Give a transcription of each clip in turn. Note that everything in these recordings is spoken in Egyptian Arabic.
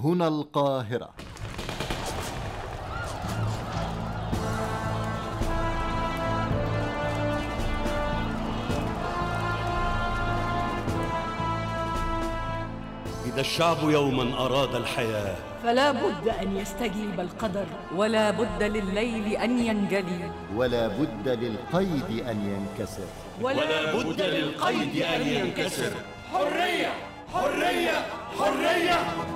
هنا القاهرة إذا الشعب يوما أراد الحياة فلا بد أن يستجيب القدر ولا بد لليل أن ينجلي ولا بد للقيد أن ينكسر ولا بد للقيد أن ينكسر حرية حرية حرية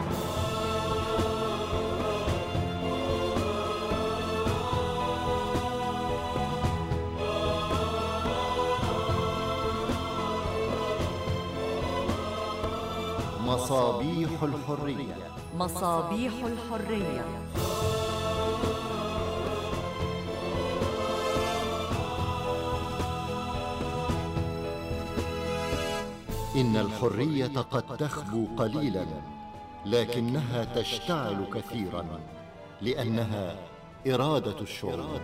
مصابيح الحرية مصابيح الحرية إن الحرية قد تخبو قليلا لكنها تشتعل كثيرا لأنها إرادة الشعوب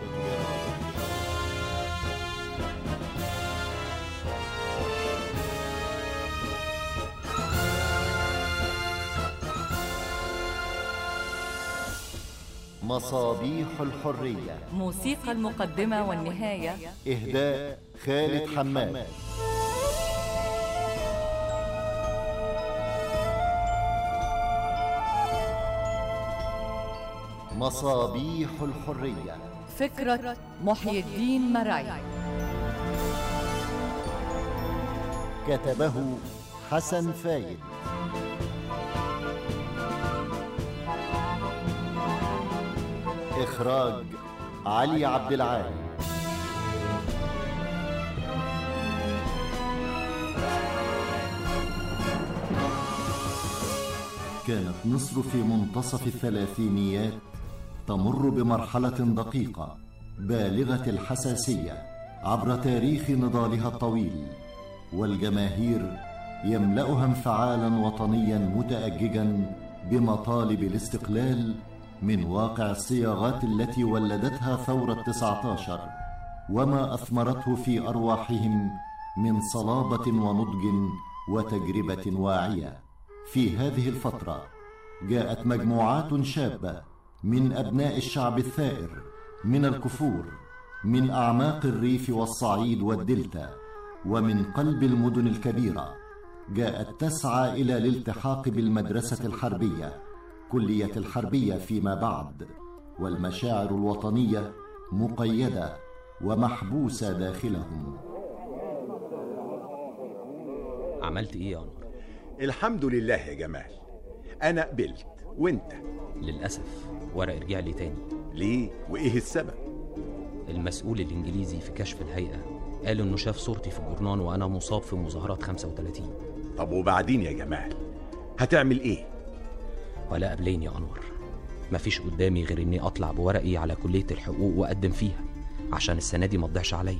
مصابيح الحرية موسيقى المقدمة والنهاية إهداء خالد حماد مصابيح الحرية فكرة محي الدين مرعي كتبه حسن فايد إخراج علي عبد العال كانت مصر في منتصف الثلاثينيات تمر بمرحلة دقيقة بالغة الحساسية عبر تاريخ نضالها الطويل والجماهير يملأها انفعالا وطنيا متأججا بمطالب الاستقلال من واقع الصياغات التي ولدتها ثورة 19 وما أثمرته في أرواحهم من صلابة ونضج وتجربة واعية في هذه الفترة جاءت مجموعات شابة من أبناء الشعب الثائر من الكفور من أعماق الريف والصعيد والدلتا ومن قلب المدن الكبيرة جاءت تسعى إلى الالتحاق بالمدرسة الحربية كلية الحربية فيما بعد والمشاعر الوطنية مقيدة ومحبوسة داخلهم عملت ايه يا انور الحمد لله يا جمال انا قبلت وانت للاسف ورق رجع لي تاني ليه وايه السبب المسؤول الانجليزي في كشف الهيئه قال انه شاف صورتي في الجورنان وانا مصاب في مظاهرات 35 طب وبعدين يا جمال هتعمل ايه ولا قبلين يا انور مفيش قدامي غير اني اطلع بورقي على كليه الحقوق واقدم فيها عشان السنه دي ما تضيعش عليا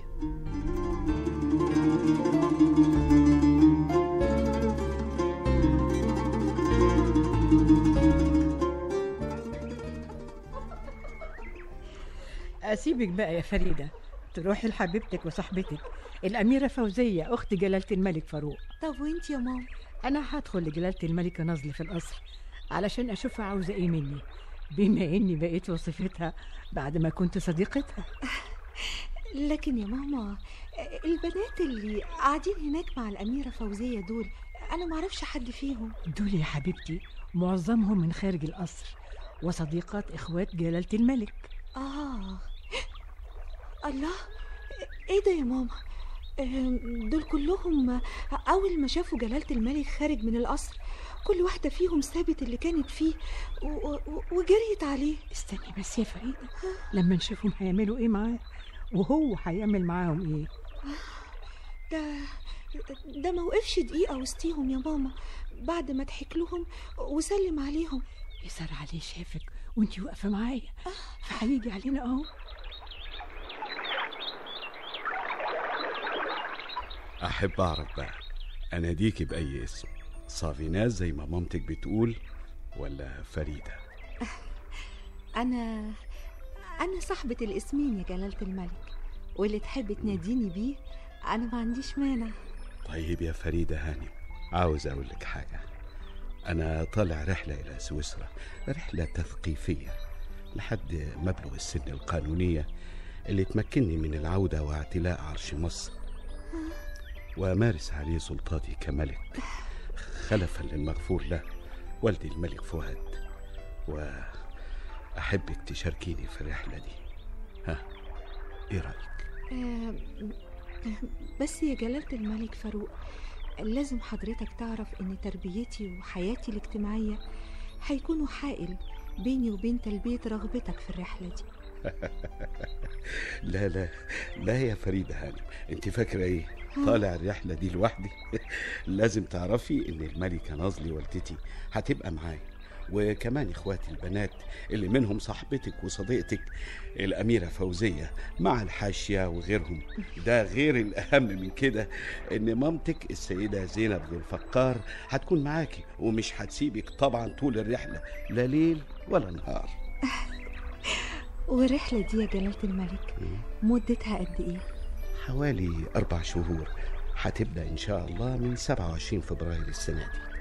أسيبك بقى يا فريدة تروحي لحبيبتك وصاحبتك الأميرة فوزية أخت جلالة الملك فاروق طب وانت يا ماما أنا هدخل لجلالة الملكة نظل في القصر علشان أشوفها عاوزة إيه مني بما إني بقيت وصفتها بعد ما كنت صديقتها لكن يا ماما البنات اللي قاعدين هناك مع الأميرة فوزية دول أنا معرفش حد فيهم دول يا حبيبتي معظمهم من خارج القصر وصديقات إخوات جلالة الملك آه الله إيه ده يا ماما آم، دول كلهم أول ما شافوا جلالة الملك خارج من القصر كل واحدة فيهم سابت اللي كانت فيه و- و- وجريت عليه استني بس يا فريدة لما نشوفهم هيعملوا إيه معاه وهو هيعمل معاهم إيه ده ده ما وقفش دقيقة وسطيهم يا ماما بعد ما ضحك لهم وسلم عليهم يسار عليه شافك وانتي واقفة معايا فهيجي علينا أهو احب اعرف بقى اناديكي باي اسم صافيناز زي ما مامتك بتقول ولا فريده أنا أنا صاحبة الاسمين يا جلالة الملك واللي تحب تناديني بيه أنا ما عنديش مانع طيب يا فريده هانم عاوز اقول لك حاجه أنا طالع رحلة إلى سويسرا رحلة تثقيفية لحد مبلغ السن القانونية اللي تمكنني من العودة واعتلاء عرش مصر وأمارس عليه سلطاتي كملك خلفا للمغفور له والدي الملك فؤاد وأحبك تشاركيني في الرحلة دي ها إيه رأيك؟ آه، بس يا جلالة الملك فاروق لازم حضرتك تعرف ان تربيتي وحياتي الاجتماعية هيكونوا حائل بيني وبين تلبية رغبتك في الرحلة دي لا لا لا يا فريدة هانم انت فاكرة ايه طالع الرحلة دي لوحدي لازم تعرفي ان الملكة نازلي والدتي هتبقى معايا وكمان اخواتي البنات اللي منهم صاحبتك وصديقتك الاميرة فوزية مع الحاشية وغيرهم ده غير الاهم من كده ان مامتك السيدة زينب ذو الفقار هتكون معاكي ومش هتسيبك طبعا طول الرحلة لا ليل ولا نهار والرحلة دي يا جلالة الملك مدتها قد ايه؟ حوالي أربع شهور هتبدأ إن شاء الله من 27 فبراير السنة دي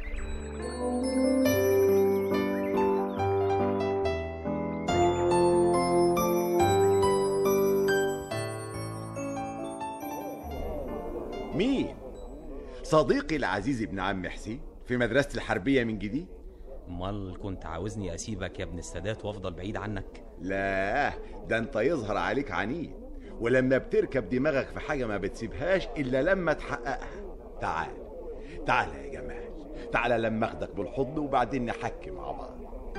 مين؟ صديقي العزيز ابن عم حسين في مدرسة الحربية من جديد؟ امال كنت عاوزني اسيبك يا ابن السادات وافضل بعيد عنك لا ده انت يظهر عليك عنيد ولما بتركب دماغك في حاجة ما بتسيبهاش إلا لما تحققها تعال تعال يا جمال تعال لما اخدك بالحضن وبعدين نحكي مع بعض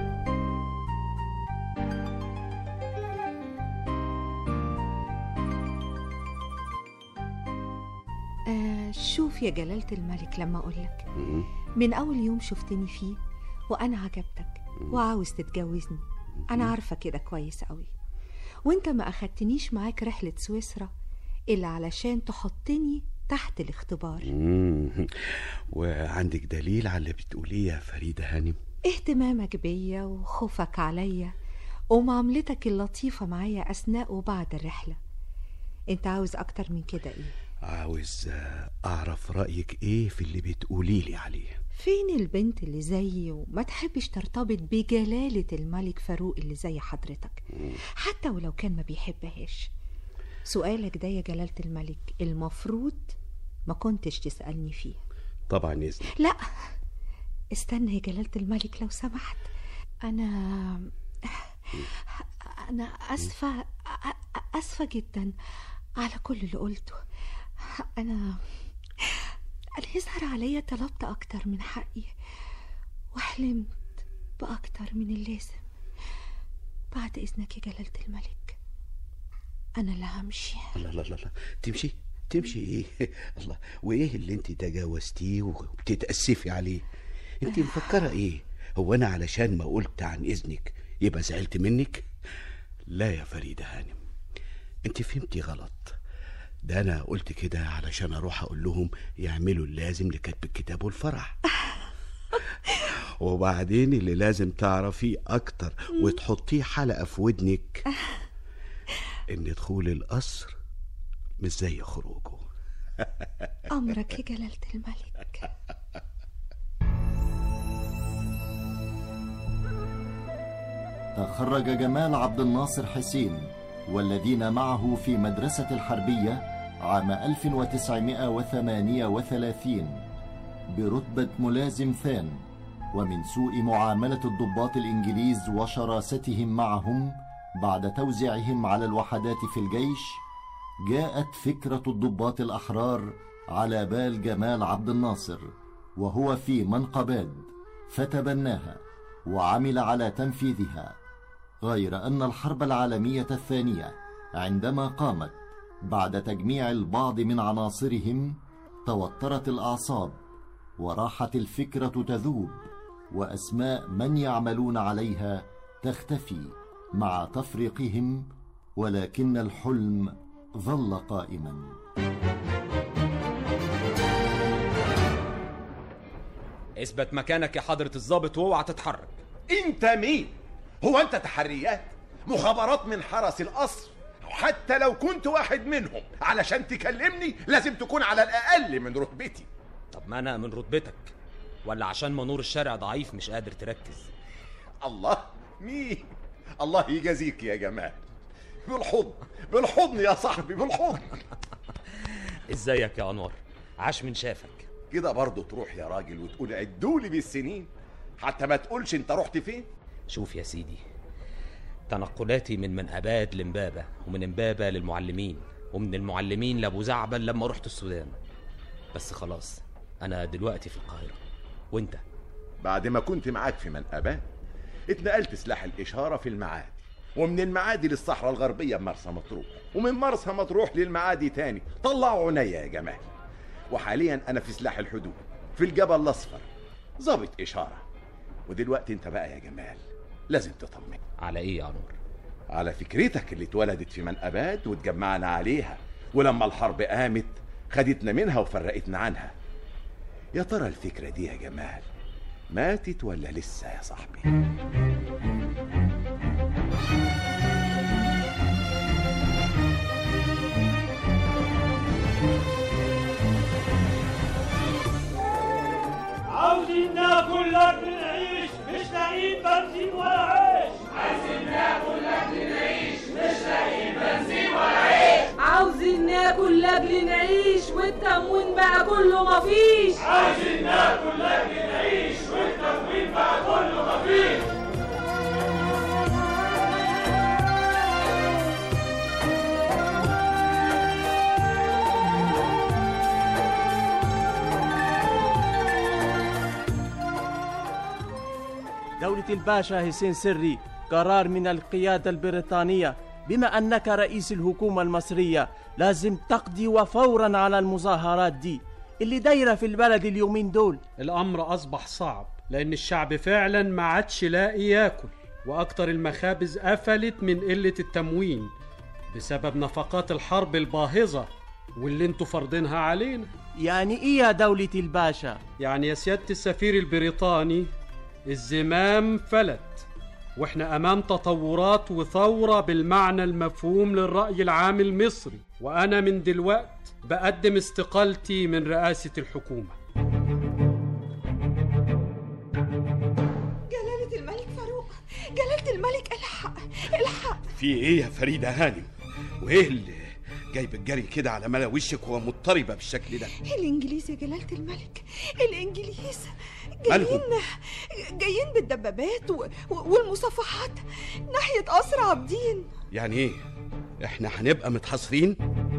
آه شوف يا جلالة الملك لما أقولك من أول يوم شفتني فيه وأنا عجبتك وعاوز تتجوزني أنا عارفة كده كويس قوي وانت ما أخدتنيش معاك رحلة سويسرا إلا علشان تحطني تحت الاختبار مم. وعندك دليل على اللي بتقوليه يا فريدة هانم اهتمامك بيا وخوفك عليا ومعاملتك اللطيفة معايا أثناء وبعد الرحلة انت عاوز أكتر من كده ايه عاوز آه، أعرف رأيك إيه في اللي بتقولي لي عليه فين البنت اللي زيي وما تحبش ترتبط بجلالة الملك فاروق اللي زي حضرتك حتى ولو كان ما بيحبهاش سؤالك ده يا جلالة الملك المفروض ما كنتش تسألني فيه طبعا إذنك لا استنى يا جلالة الملك لو سمحت أنا أنا أسفة أسفة جدا على كل اللي قلته أنا أنا يظهر عليا طلبت أكتر من حقي وحلمت بأكتر من اللازم بعد إذنك يا جلالة الملك أنا اللي همشي لا لا لا لا تمشي تمشي ايه الله وايه اللي انت تجاوزتيه وبتتأسفي عليه انت مفكرة ايه هو انا علشان ما قلت عن اذنك يبقى زعلت منك لا يا فريدة هانم انت فهمتي غلط ده انا قلت كده علشان اروح اقول لهم يعملوا اللازم لكتب الكتاب والفرح وبعدين اللي لازم تعرفيه اكتر وتحطيه حلقة في ودنك ان دخول القصر مش زي خروجه أمرك يا جلالة الملك تخرج جمال عبد الناصر حسين والذين معه في مدرسة الحربية عام 1938 برتبة ملازم ثان ومن سوء معاملة الضباط الإنجليز وشراستهم معهم بعد توزيعهم على الوحدات في الجيش جاءت فكرة الضباط الأحرار على بال جمال عبد الناصر وهو في منقباد فتبناها وعمل على تنفيذها غير أن الحرب العالمية الثانية عندما قامت بعد تجميع البعض من عناصرهم توترت الأعصاب وراحت الفكرة تذوب وأسماء من يعملون عليها تختفي مع تفريقهم ولكن الحلم ظل قائما اثبت مكانك يا حضرة الضابط واوعى تتحرك انت مين؟ هو انت تحريات؟ مخابرات من حرس القصر حتى لو كنت واحد منهم علشان تكلمني لازم تكون على الأقل من رتبتي طب ما انا من رتبتك ولا عشان منور الشارع ضعيف مش قادر تركز الله مين الله يجازيك يا جمال بالحضن بالحضن يا صاحبي بالحضن ازيك يا انور عاش من شافك كده برضه تروح يا راجل وتقول عدولي بالسنين حتى ما تقولش انت رحت فين شوف يا سيدي تنقلاتي من منقبات لمبابة ومن امبابة للمعلمين ومن المعلمين لابو زعبل لما رحت السودان بس خلاص انا دلوقتي في القاهرة وانت بعد ما كنت معاك في منقبات اتنقلت سلاح الإشارة في المعادي ومن المعادي للصحراء الغربية بمرسى مطروح ومن مرسى مطروح للمعادي تاني طلعوا عينيا يا جمال وحاليا أنا في سلاح الحدود في الجبل الأصفر ظابط إشارة ودلوقتي أنت بقى يا جمال لازم تطمن على ايه يا انور على فكرتك اللي اتولدت في منقبات واتجمعنا عليها ولما الحرب قامت خدتنا منها وفرقتنا عنها يا ترى الفكرة دي يا جمال ماتت ولا لسه يا صاحبي عاوزين ناكل اكل نعيش مش لاقيين بنزين ولا عيش عايزين ناكل اكل نعيش مش لاقيين بنزين ولا عيش عاوزين ناكل لاجل نعيش والتموين بقى كله مفيش عايزين ناكل اكل نعيش والتموين بقى كله مفيش دولة الباشا حسين سري قرار من القيادة البريطانية بما أنك رئيس الحكومة المصرية لازم تقضي وفورا على المظاهرات دي اللي دايرة في البلد اليومين دول الأمر أصبح صعب لأن الشعب فعلا ما عادش لاقي ياكل وأكتر المخابز قفلت من قلة التموين بسبب نفقات الحرب الباهظة واللي انتوا فرضينها علينا يعني إيه يا دولة الباشا؟ يعني يا سيادة السفير البريطاني الزمام فلت واحنا امام تطورات وثورة بالمعنى المفهوم للرأي العام المصري وانا من دلوقت بقدم استقالتي من رئاسة الحكومة جلالة الملك فاروق جلالة الملك الحق الحق في ايه يا فريدة هانم وايه اللي جايب الجري كده على ملا وشك ومضطربة بالشكل ده الإنجليز يا جلالة الملك الإنجليز مالهم؟ جايين جايين بالدبابات و... و- والمصافحات ناحية قصر عابدين يعني ايه احنا هنبقى متحاصرين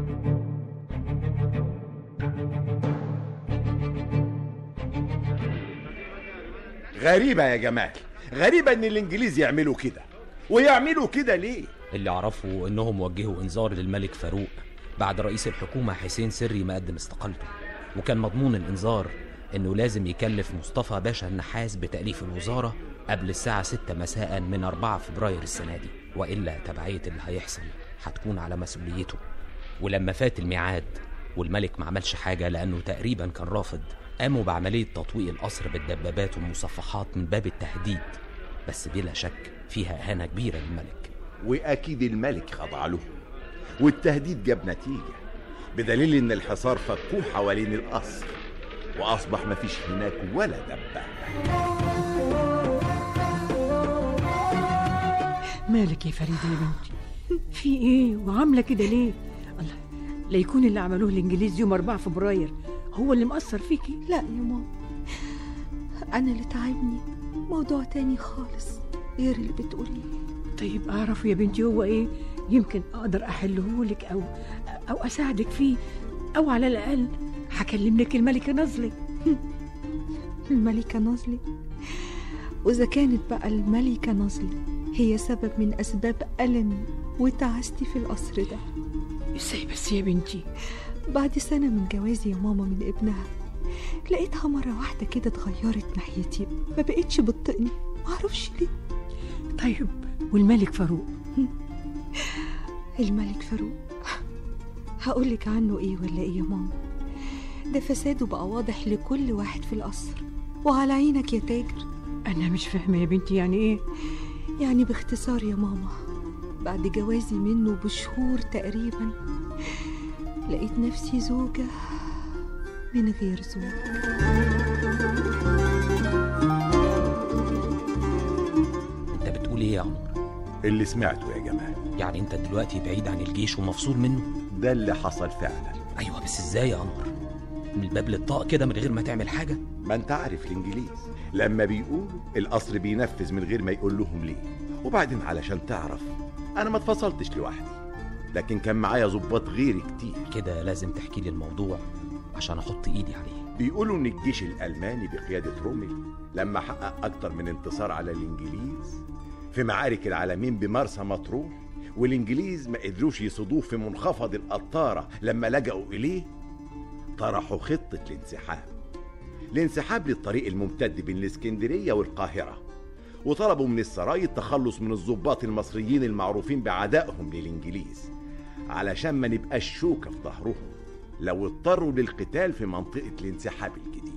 غريبة يا جمال غريبة ان الانجليز يعملوا كده ويعملوا كده ليه اللي اعرفه انهم وجهوا انذار للملك فاروق بعد رئيس الحكومة حسين سري ما قدم استقالته وكان مضمون الانذار انه لازم يكلف مصطفى باشا النحاس بتأليف الوزارة قبل الساعة 6 مساء من 4 فبراير السنة دي وإلا تبعية اللي هيحصل هتكون على مسؤوليته ولما فات الميعاد والملك ما عملش حاجة لأنه تقريبا كان رافض قاموا بعملية تطويق القصر بالدبابات والمصفحات من باب التهديد بس بلا شك فيها إهانة كبيرة للملك واكيد الملك خضع له والتهديد جاب نتيجة بدليل ان الحصار فكوه حوالين القصر واصبح مفيش هناك ولا دبابة مالك يا فريدة يا بنتي في ايه وعاملة كده ليه الله لا يكون اللي عملوه الانجليز يوم 4 فبراير هو اللي مأثر فيكي لا يا ماما أنا اللي تعبني موضوع تاني خالص غير اللي بتقوليه طيب اعرف يا بنتي هو ايه يمكن اقدر احله لك او او اساعدك فيه او على الاقل هكلم لك الملكة نظلي الملكة نازلي وإذا كانت بقى الملكة نازلي هي سبب من أسباب ألمي وتعاستي في القصر ده ازاي بس يا بنتي بعد سنة من جوازي يا ماما من ابنها لقيتها مرة واحدة كده اتغيرت ناحيتي ما بقتش بتطقني معرفش ليه طيب والملك فاروق الملك فاروق هقولك عنه ايه ولا ايه يا ماما ده فساده بقى واضح لكل واحد في القصر وعلى عينك يا تاجر انا مش فاهمة يا بنتي يعني ايه يعني باختصار يا ماما بعد جوازي منه بشهور تقريبا لقيت نفسي زوجة من غير زوج ايه يا انور اللي سمعته يا جمال يعني انت دلوقتي بعيد عن الجيش ومفصول منه ده اللي حصل فعلا ايوه بس ازاي يا انور من الباب للطاق كده من غير ما تعمل حاجه ما انت عارف الانجليز لما بيقولوا القصر بينفذ من غير ما يقول لهم ليه وبعدين علشان تعرف انا ما اتفصلتش لوحدي لكن كان معايا ظباط غيري كتير كده لازم تحكي لي الموضوع عشان احط ايدي عليه بيقولوا ان الجيش الالماني بقياده رومل لما حقق اكتر من انتصار على الانجليز في معارك العالمين بمرسى مطروح والانجليز ما قدروش يصدوه في منخفض القطاره لما لجأوا اليه طرحوا خطه الانسحاب الانسحاب للطريق الممتد بين الاسكندريه والقاهره وطلبوا من السراي التخلص من الضباط المصريين المعروفين بعدائهم للانجليز علشان ما نبقاش شوكه في ظهرهم لو اضطروا للقتال في منطقه الانسحاب الجديده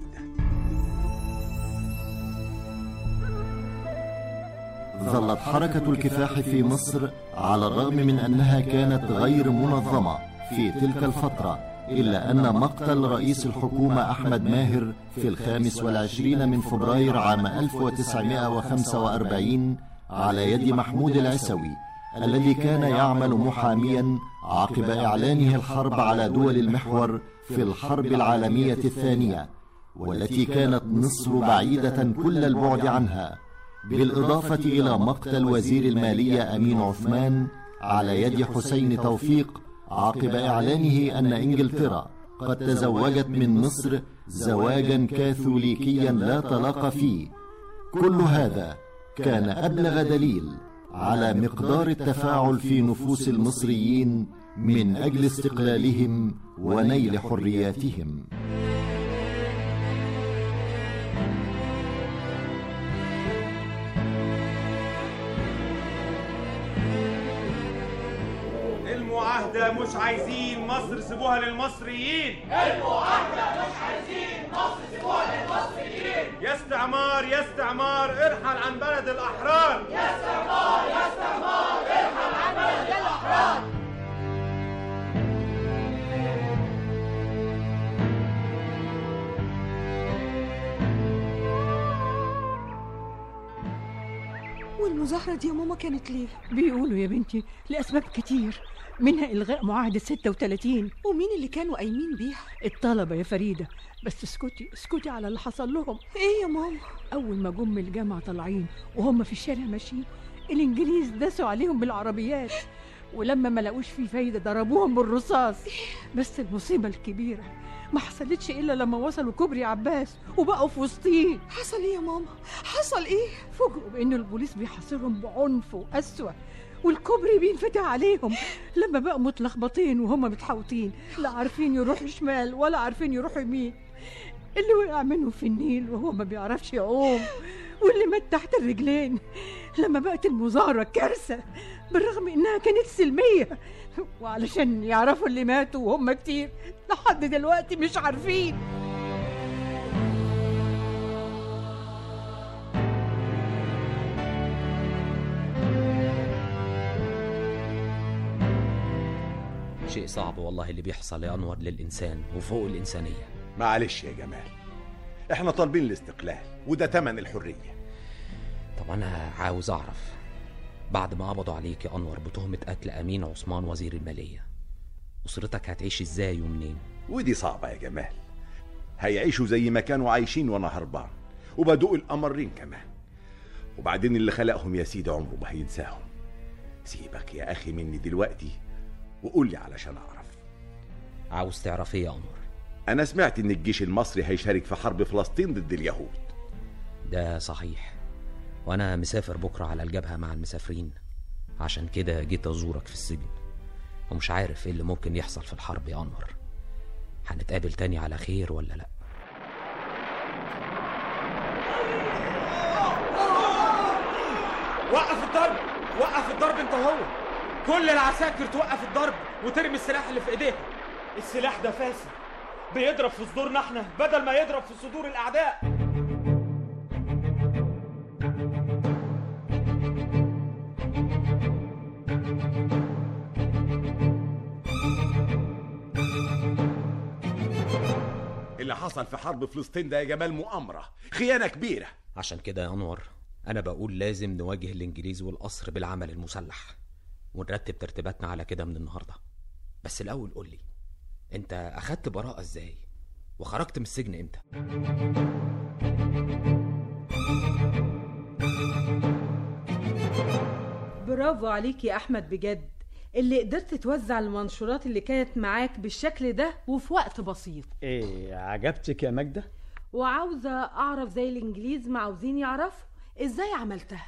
ظلت حركة الكفاح في مصر على الرغم من أنها كانت غير منظمة في تلك الفترة إلا أن مقتل رئيس الحكومة أحمد ماهر في الخامس والعشرين من فبراير عام 1945 على يد محمود العسوي الذي كان يعمل محاميا عقب إعلانه الحرب على دول المحور في الحرب العالمية الثانية والتي كانت مصر بعيدة كل البعد عنها بالإضافة إلى مقتل وزير المالية أمين عثمان على يد حسين توفيق عقب إعلانه أن إنجلترا قد تزوجت من مصر زواجا كاثوليكيا لا طلاق فيه كل هذا كان أبلغ دليل على مقدار التفاعل في نفوس المصريين من أجل استقلالهم ونيل حرياتهم المعاهدة مش عايزين مصر سيبوها للمصريين المعاهدة مش عايزين مصر سيبوها للمصريين يا استعمار يا استعمار ارحل عن بلد الأحرار يا استعمار يا استعمار ارحل عن بلد الأحرار والمظاهرة دي يا ماما كانت ليه؟ بيقولوا يا بنتي لأسباب كتير منها إلغاء معاهدة 36 ومين اللي كانوا قايمين بيها؟ الطلبة يا فريدة بس اسكتي اسكتي على اللي حصل لهم ايه يا ماما؟ أول ما جم من الجامعة طالعين وهم في الشارع ماشيين الإنجليز داسوا عليهم بالعربيات ولما ما لقوش فيه فايدة ضربوهم بالرصاص بس المصيبة الكبيرة ما حصلتش إلا لما وصلوا كوبري عباس وبقوا في وسطين حصل ايه يا ماما؟ حصل ايه؟ فوجئوا بإن البوليس بيحاصرهم بعنف وقسوة والكوبري بينفتح عليهم لما بقوا متلخبطين وهم متحوطين لا عارفين يروحوا شمال ولا عارفين يروحوا يمين اللي وقع منهم في النيل وهو ما بيعرفش يعوم واللي مات تحت الرجلين لما بقت المظاهرة كارثة بالرغم إنها كانت سلمية وعلشان يعرفوا اللي ماتوا وهم كتير لحد دلوقتي مش عارفين شيء صعب والله اللي بيحصل يا انور للانسان وفوق الانسانيه معلش يا جمال احنا طالبين الاستقلال وده تمن الحرية طب انا عاوز اعرف بعد ما قبضوا عليك يا انور بتهمه قتل امين عثمان وزير الماليه اسرتك هتعيش ازاي ومنين ودي صعبة يا جمال هيعيشوا زي ما كانوا عايشين وانا هربان وبدوق القمرين كمان وبعدين اللي خلقهم يا سيدي عمره ما هينساهم سيبك يا اخي مني دلوقتي وقول لي علشان اعرف عاوز تعرف ايه يا انور انا سمعت ان الجيش المصري هيشارك في حرب فلسطين ضد اليهود ده صحيح وانا مسافر بكره على الجبهه مع المسافرين عشان كده جيت ازورك في السجن ومش عارف ايه اللي ممكن يحصل في الحرب يا انور هنتقابل تاني على خير ولا لا وقف الضرب وقف الضرب انت هو كل العساكر توقف الضرب وترمي السلاح اللي في ايديها السلاح ده فاسد بيضرب في صدورنا احنا بدل ما يضرب في صدور الاعداء اللي حصل في حرب فلسطين ده يا جمال مؤامرة خيانة كبيرة عشان كده يا انور أنا بقول لازم نواجه الإنجليز والقصر بالعمل المسلح ونرتب ترتيباتنا على كده من النهاردة بس الأول قول لي أنت أخدت براءة إزاي؟ وخرجت من السجن إمتى؟ برافو عليك يا احمد بجد اللي قدرت توزع المنشورات اللي كانت معاك بالشكل ده وفي وقت بسيط ايه عجبتك يا ماجدة وعاوزه اعرف زي الانجليز ما عاوزين يعرفوا ازاي عملتها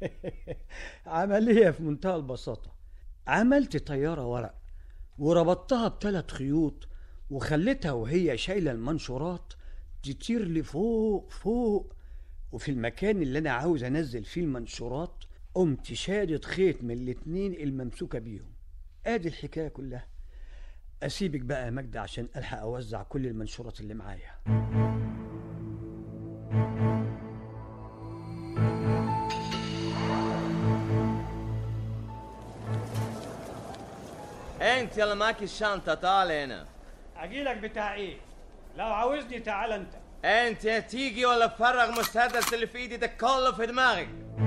عملية في منتهى البساطة عملت طيارة ورق وربطتها بثلاث خيوط وخليتها وهي شايلة المنشورات تطير لفوق فوق وفي المكان اللي أنا عاوز أنزل فيه المنشورات قمت شادد خيط من الاتنين الممسوكة بيهم ادي الحكاية كلها اسيبك بقى يا مجدة عشان الحق اوزع كل المنشورات اللي معايا انت يلا معاك الشنطة تعال هنا اجيلك بتاع ايه لو عاوزني تعال انت انت يا تيجي ولا فرغ مسدس اللي في ايدي ده كله في دماغك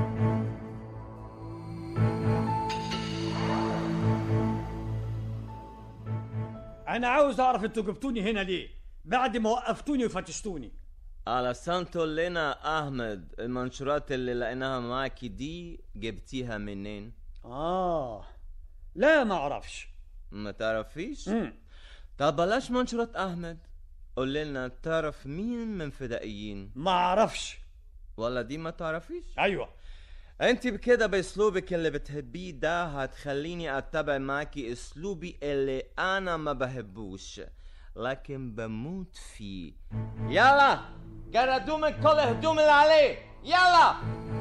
انا عاوز اعرف انتوا جبتوني هنا ليه بعد ما وقفتوني وفتشتوني علشان تقول لنا احمد المنشورات اللي لقيناها معاكي دي جبتيها منين اه لا ما اعرفش ما تعرفيش مم. طب بلاش منشورات احمد قول لنا تعرف مين من فدائيين ما اعرفش ولا دي ما تعرفيش ايوه انت بكده باسلوبك اللي بتحبيه ده هتخليني اتبع معاكي اسلوبي اللي انا ما بحبوش لكن بموت فيه يلا جردوا من كل الهدوم اللي عليه يلا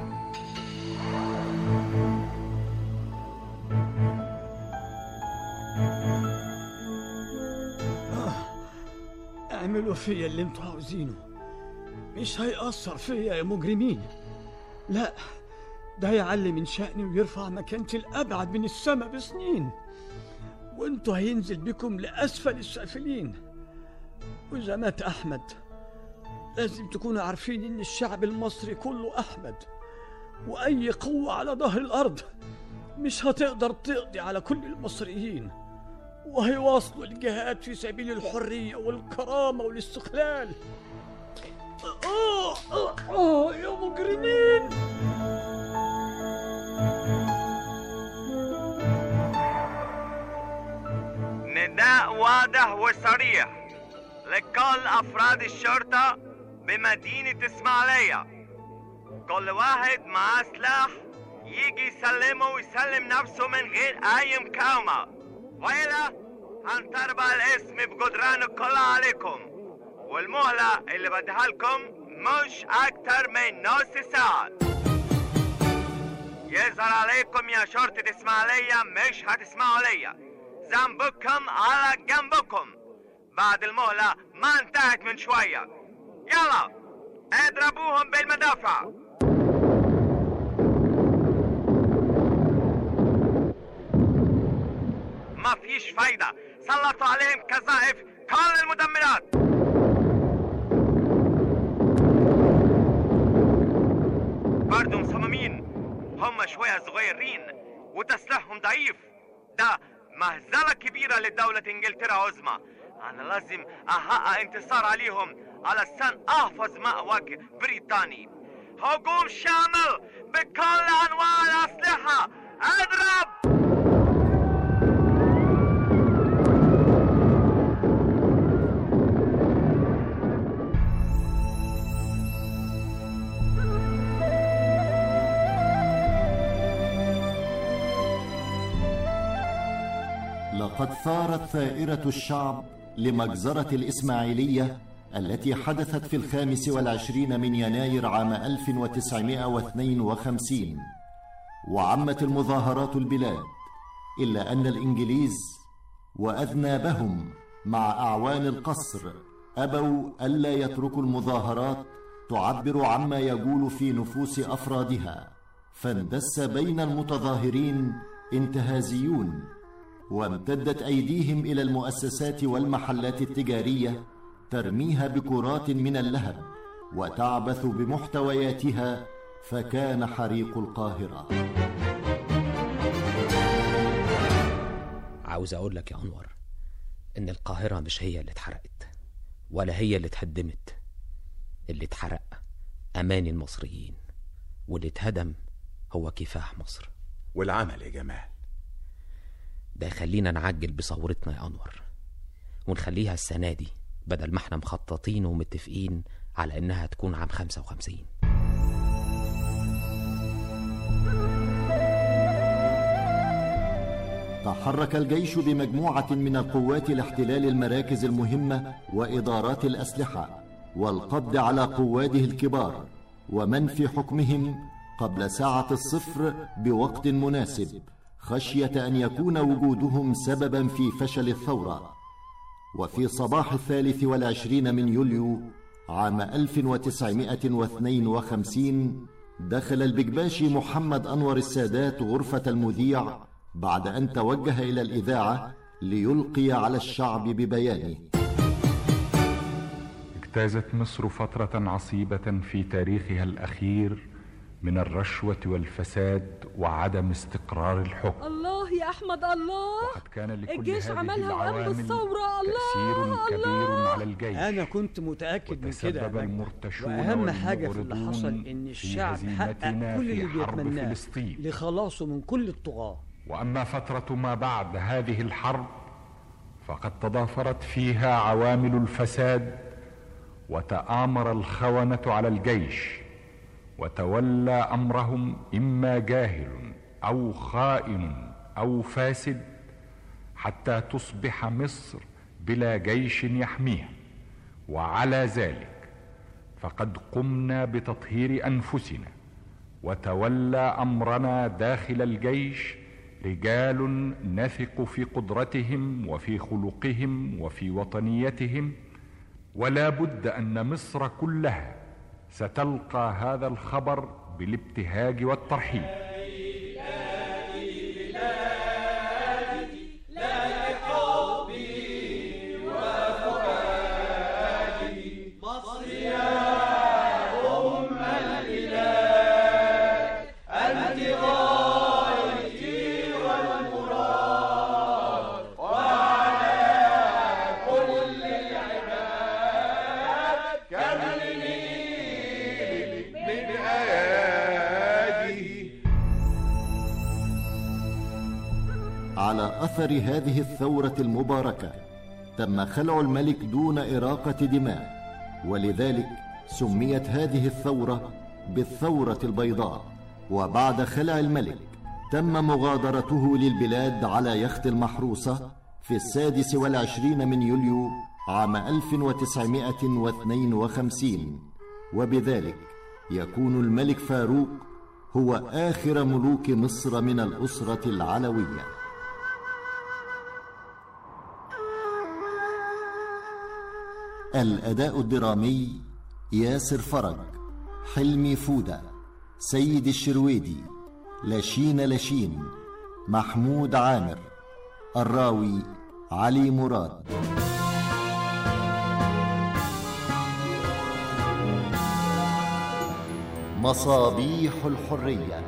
اعملوا فيا اللي انتوا عاوزينه مش هيأثر فيا يا مجرمين لا ده يعلي من شأني ويرفع مكانتي الأبعد من السماء بسنين وانتوا هينزل بكم لأسفل السافلين وإذا مات أحمد لازم تكونوا عارفين إن الشعب المصري كله أحمد وأي قوة على ظهر الأرض مش هتقدر تقضي على كل المصريين وهيواصلوا الجهاد في سبيل الحرية والكرامة والاستقلال آه آه آه يا مجرمين نداء واضح وصريح لكل افراد الشرطة بمدينة اسماعيلية كل واحد معاه سلاح يجي يسلمه ويسلم نفسه من غير اي مقاومة والا هنتربع الاسم بجدران الكل عليكم والمهلة اللي بديها لكم مش اكتر من نص ساعة يظهر عليكم يا شرطة اسماعيلية مش هتسمعوا ليا ذنبكم على جنبكم بعد المهلة ما انتهت من شوية يلا اضربوهم بالمدافع ما فيش فايدة سلطوا عليهم كذائف كل المدمرات برضو مصممين هم شوية صغيرين وتسليحهم ضعيف ده مهزلة كبيرة لدولة انجلترا عظمى انا لازم احقق انتصار عليهم علشان احفظ مأوى بريطاني هجوم شامل بكل انواع الاسلحة اضرب لقد ثارت ثائرة الشعب لمجزرة الإسماعيلية التي حدثت في الخامس والعشرين من يناير عام 1952 وعمت المظاهرات البلاد إلا أن الإنجليز وأذنابهم مع أعوان القصر أبوا ألا يتركوا المظاهرات تعبر عما يجول في نفوس أفرادها فاندس بين المتظاهرين انتهازيون وامتدت ايديهم الى المؤسسات والمحلات التجاريه ترميها بكرات من اللهب وتعبث بمحتوياتها فكان حريق القاهرة عاوز اقول لك يا انور ان القاهرة مش هي اللي اتحرقت ولا هي اللي اتهدمت اللي اتحرق اماني المصريين واللي اتهدم هو كفاح مصر والعمل يا جمال ده يخلينا نعجل بثورتنا يا انور ونخليها السنة دي بدل ما احنا مخططين ومتفقين على انها تكون عام 55 تحرك الجيش بمجموعة من القوات لاحتلال المراكز المهمة وإدارات الأسلحة والقبض على قواده الكبار ومن في حكمهم قبل ساعة الصفر بوقت مناسب خشية أن يكون وجودهم سببا في فشل الثورة وفي صباح الثالث والعشرين من يوليو عام 1952 دخل البكباشي محمد أنور السادات غرفة المذيع بعد أن توجه إلى الإذاعة ليلقي على الشعب ببيانه اجتازت مصر فترة عصيبة في تاريخها الأخير من الرشوة والفساد وعدم استقرار الحكم الله يا احمد الله كان لكل الجيش هذه عملها وقام العوامل بالثوره تأثير الله كبير الله على الجيش أنا كنت متأكد من كده يا وتسبب مجدي. المرتشون وأهم حاجة في اللي والمعرضون حصل إن في الشعب حقق هزيمتنا كل في اللي حرب بيتمناه فلسطين. لخلاصه من كل الطغاة واما فتره ما بعد هذه الحرب فقد تضافرت فيها عوامل الفساد وتامر الخونه على الجيش وتولى امرهم اما جاهل او خائن او فاسد حتى تصبح مصر بلا جيش يحميها وعلى ذلك فقد قمنا بتطهير انفسنا وتولى امرنا داخل الجيش رجال نثق في قدرتهم وفي خلقهم وفي وطنيتهم ولا بد ان مصر كلها ستلقى هذا الخبر بالابتهاج والترحيب مصر يا أم البلاد أنت غايتي والمراد وعلى كل العباد كملني من آياته على أثر هذه الثورة المباركة تم خلع الملك دون إراقة دماء ولذلك سميت هذه الثورة بالثورة البيضاء وبعد خلع الملك تم مغادرته للبلاد على يخت المحروسة في السادس والعشرين من يوليو عام 1952 وبذلك يكون الملك فاروق هو آخر ملوك مصر من الأسرة العلوية الأداء الدرامي ياسر فرج حلمي فودة سيد الشرويدي لاشين لاشين محمود عامر الراوي علي مراد مصابيح الحريه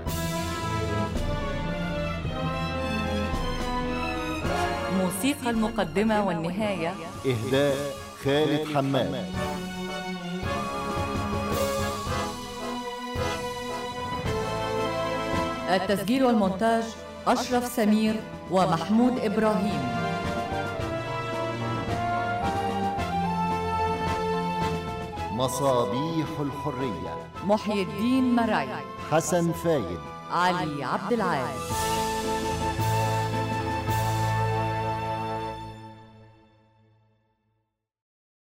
موسيقى المقدمة والنهاية إهداء خالد حماد التسجيل والمونتاج أشرف سمير ومحمود إبراهيم مصابيح الحرية محي الدين مرعي حسن فايد علي عبد العال